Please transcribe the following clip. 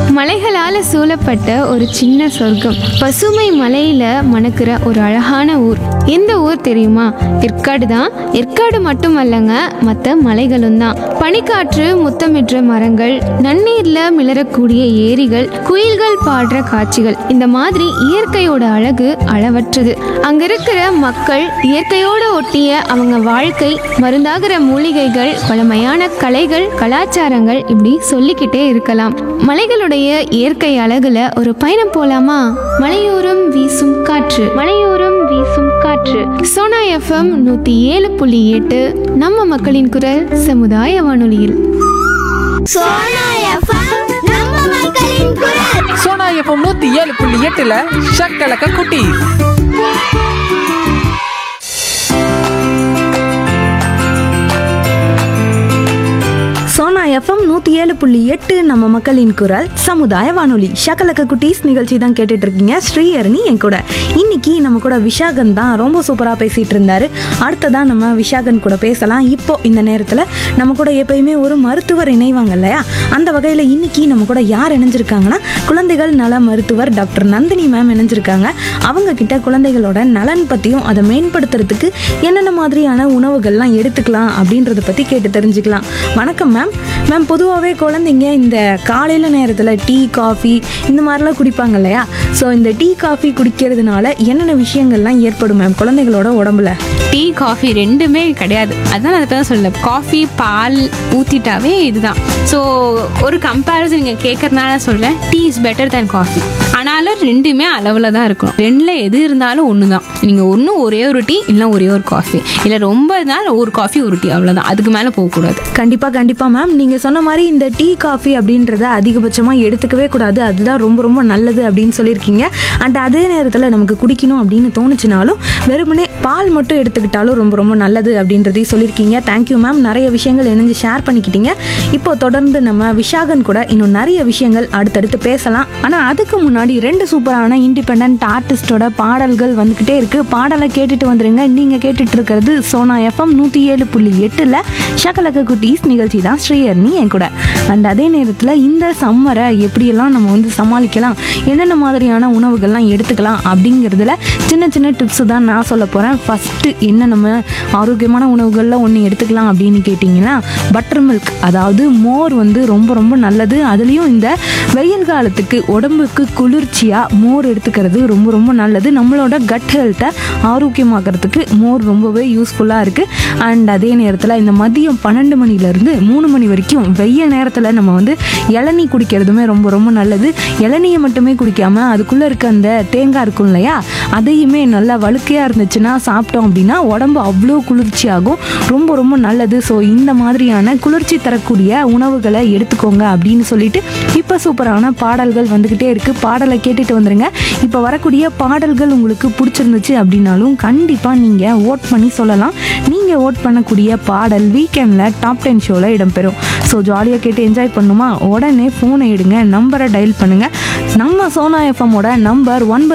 மலைகளால சூழப்பட்ட ஒரு சின்ன சொர்க்கம் பசுமை மலையில மணக்கிற ஒரு அழகான ஊர் எந்த ஊர் தெரியுமா ஏற்காடு தான் ஏற்காடு மட்டுமல்லங்க மற்ற மலைகளும் தான் பனிக்காற்று முத்தமிடுற மரங்கள் நன்னீர்ல மிளறக்கூடிய ஏரிகள் குயில்கள் பாடுற காட்சிகள் இந்த மாதிரி இயற்கையோட அழகு அளவற்றது அங்க இருக்கிற மக்கள் இயற்கையோட ஒட்டிய அவங்க வாழ்க்கை மருந்தாகிற மூலிகைகள் பழமையான கலைகள் கலாச்சாரங்கள் இப்படி சொல்லிக்கிட்டே இருக்கலாம் மலைகளுடைய இயற்கை அழகுல ஒரு பயணம் போலாமா மலையோரம் வீசும் காற்று மலையோரம் வீசும் காற்று சோனா எஃப்எம் நூத்தி ஏழு புள்ளி எட்டு நம்ம மக்களின் குரல் சமுதாய வானொலியில் சோனா எஃப்எம் நம்ம மக்களின் குரல் சோனா எஃப்எம் நூத்தி ஏழு புள்ளி எட்டுல ஷக்கலக்க குட்டி சோனா எஃப்எம் நூற்றி ஏழு புள்ளி எட்டு நம்ம மக்களின் குரல் சமுதாய வானொலி ஷக்கலக்க குட்டீஸ் நிகழ்ச்சி தான் கேட்டுட்டு இருக்கீங்க ஸ்ரீஹரணி என் கூட இன்னைக்கு நம்ம கூட விஷாகன் தான் ரொம்ப சூப்பராக பேசிட்டு இருந்தாரு அடுத்ததான் நம்ம விஷாகன் கூட பேசலாம் இப்போ இந்த நேரத்தில் நம்ம கூட எப்பயுமே ஒரு மருத்துவர் இணைவாங்க இல்லையா அந்த வகையில் இன்னைக்கு நம்ம கூட யார் இணைஞ்சிருக்காங்கன்னா குழந்தைகள் நல மருத்துவர் டாக்டர் நந்தினி மேம் இணைஞ்சிருக்காங்க அவங்க கிட்ட குழந்தைகளோட நலன் பற்றியும் அதை மேம்படுத்துறதுக்கு என்னென்ன மாதிரியான உணவுகள்லாம் எடுத்துக்கலாம் அப்படின்றத பற்றி கேட்டு தெரிஞ்சுக்கலாம் வணக்கம் மேம் மேம் பொதுவாகவே குழந்தைங்க இந்த காலையில் நேரத்தில் டீ காஃபி இந்த மாதிரிலாம் குடிப்பாங்க இல்லையா ஸோ இந்த டீ காஃபி குடிக்கிறதுனால என்னென்ன விஷயங்கள்லாம் ஏற்படும் மேம் குழந்தைகளோட உடம்புல டீ காஃபி ரெண்டுமே கிடையாது அதான் நான் தான் சொல்ல காஃபி பால் ஊற்றிட்டாவே இதுதான் ஸோ ஒரு கம்பேரிசன் நீங்கள் கேட்கறதுனால சொல்கிறேன் tea is better than coffee ஆனாலும் ரெண்டுமே அளவில் தான் இருக்கணும் ரெண்டில் எது இருந்தாலும் ஒன்று தான் நீங்கள் ஒன்று ஒரே ஒரு டீ இல்லை ஒரே ஒரு காஃபி இல்லை ரொம்ப நாள் ஒரு காஃபி ஒரு டீ அவ்வளோதான் அதுக்கு மேலே போகக்கூடாது கண்டிப்பாக கண்டிப்பாக மேம் நீங்கள் சொன்ன மாதிரி இந்த டீ காஃபி அப்படின்றத அதிகபட்சமாக எடுத்துக்கவே கூடாது அதுதான் ரொம்ப ரொம்ப நல்லது அப்படின்னு சொல்லியிருக்கீங்க அண்ட் அதே நேரத்தில் நமக்கு குடிக்கணும் அப்படின்னு தோணுச்சுனாலும் வெறுமனே பால் மட்டும் எடுத்துக்கிட்டாலும் ரொம்ப ரொம்ப நல்லது அப்படின்றதையும் சொல்லியிருக்கீங்க தேங்க்யூ மேம் நிறைய விஷயங்கள் இணைஞ்சு ஷேர் பண்ணிக்கிட்டீங்க இப்போ தொடர்ந்து நம்ம விஷாகன் கூட இன்னும் நிறைய விஷயங்கள் அடுத்தடுத்து பேசலாம் ஆனால் அதுக்கு முன்னாடி ரெண்டு சூப்பரான இண்டிபெண்ட் ஆர்டிஸ்டோட பாடல்கள் வந்துக்கிட்டே இருக்கு பாடலை கேட்டுட்டு வந்துருங்க நீங்கள் கேட்டுட்டு இருக்கிறது சோனா எஃப்எம் நூற்றி ஏழு புள்ளி எட்டில் ஷகலக்க குட்டீஸ் நிகழ்ச்சி தான் ஸ்ரீஹர்னி என் கூட அண்ட் அதே நேரத்தில் இந்த சம்மரை எப்படியெல்லாம் நம்ம வந்து சமாளிக்கலாம் என்னென்ன மாதிரியான உணவுகள்லாம் எடுத்துக்கலாம் அப்படிங்கிறதுல சின்ன சின்ன டிப்ஸ் தான் நான் சொல்ல போகிறேன் ஃபஸ்ட்டு என்ன நம்ம ஆரோக்கியமான உணவுகளில் ஒன்று எடுத்துக்கலாம் அப்படின்னு கேட்டிங்கன்னா பட்டர் மில்க் அதாவது மோர் வந்து ரொம்ப ரொம்ப நல்லது அதுலேயும் இந்த வெயில் காலத்துக்கு உடம்புக்கு குளிர்ச்சியாக மோர் எடுத்துக்கிறது ரொம்ப ரொம்ப நல்லது நம்மளோட கட் ஹெல்த்தை ஆரோக்கியமாக்கிறதுக்கு மோர் ரொம்பவே யூஸ்ஃபுல்லாக இருக்குது அண்ட் அதே நேரத்தில் இந்த மதியம் பன்னெண்டு மணிலேருந்து மூணு மணி வரைக்கும் வெய்ய நேரத்தில் நம்ம வந்து இளநீ குடிக்கிறதுமே ரொம்ப ரொம்ப நல்லது இளநியை மட்டுமே குடிக்காம அதுக்குள்ளே இருக்க அந்த தேங்காய் இருக்கும் இல்லையா அதையுமே நல்லா வழுக்கையாக இருந்துச்சுன்னா சாப்பிட்டோம் அப்படின்னா உடம்பு அவ்வளோ குளிர்ச்சியாகும் ரொம்ப ரொம்ப நல்லது ஸோ இந்த மாதிரியான குளிர்ச்சி தரக்கூடிய உணவுகளை எடுத்துக்கோங்க அப்படின்னு சொல்லிட்டு இப்போ சூப்பரான பாடல்கள் வந்துக்கிட்டே இருக்குது பாடலை கேட்டுட்டு வந்துருங்க இப்போ வரக்கூடிய பாடல்கள் உங்களுக்கு பிடிச்சிருந்துச்சு அப்படின்னாலும் கண்டிப்பாக நீங்கள் ஓட் பண்ணி சொல்லலாம் நீங்கள் ஓட் பண்ணக்கூடிய பாடல் வீக்கெண்டில் டாப் டென் ஷோவில் இடம்பெறும் ஸோ ஜாலியாக கேட்டு என்ஜாய் பண்ணுமா உடனே ஃபோனை எடுங்க நம்பரை டயல் பண்ணுங்கள் நம்ம சோனா எஃப்எம்மோட நம்பர் ஒன்பது